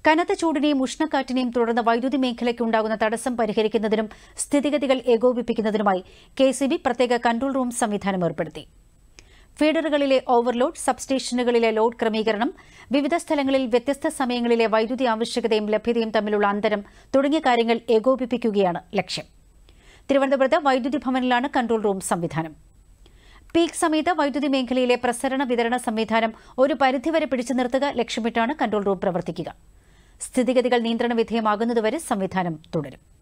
കനത്ത ചൂടിനെയും ഉഷ്ണക്കാറ്റിനെയും തുടർന്ന് വൈദ്യുതി മേഖലയ്ക്കുണ്ടാകുന്ന തടസ്സം പരിഹരിക്കുന്നതിനും സ്ഥിതിഗതികൾ ഏകോപിപ്പിക്കുന്നതിനുമായി കെ സി ബി പ്രത്യേക കൺട്രോൾ റൂം സംവിധാനം ഏർപ്പെടുത്തി ഫീഡറുകളിലെ ഓവർലോഡ് സബ്സ്റ്റേഷനുകളിലെ ലോഡ് ക്രമീകരണം വിവിധ സ്ഥലങ്ങളിൽ വ്യത്യസ്ത സമയങ്ങളിലെ വൈദ്യുതി ആവശ്യകതയും ലഭ്യതയും തമ്മിലുള്ള അന്തരം തുടങ്ങിയ കാര്യങ്ങൾ ഏകോപിപ്പിക്കുകയാണ് ലക്ഷ്യം തിരുവനന്തപുരത്ത് വൈദ്യുതി ഭവനിലാണ് കൺട്രോൾ റൂം സംവിധാനം പീക്ക് സമയത്ത് വൈദ്യുതി മേഖലയിലെ പ്രസരണ വിതരണ സംവിധാനം ഒരു പരിധിവരെ പിടിച്ചു നിർത്തുക ലക്ഷ്യമിട്ടാണ് കൺട്രോൾ റൂം പ്രവർത്തിക്കുക സ്ഥിതിഗതികൾ നിയന്ത്രണ വിധേയമാകുന്നതുവരെ സംവിധാനം തുടരും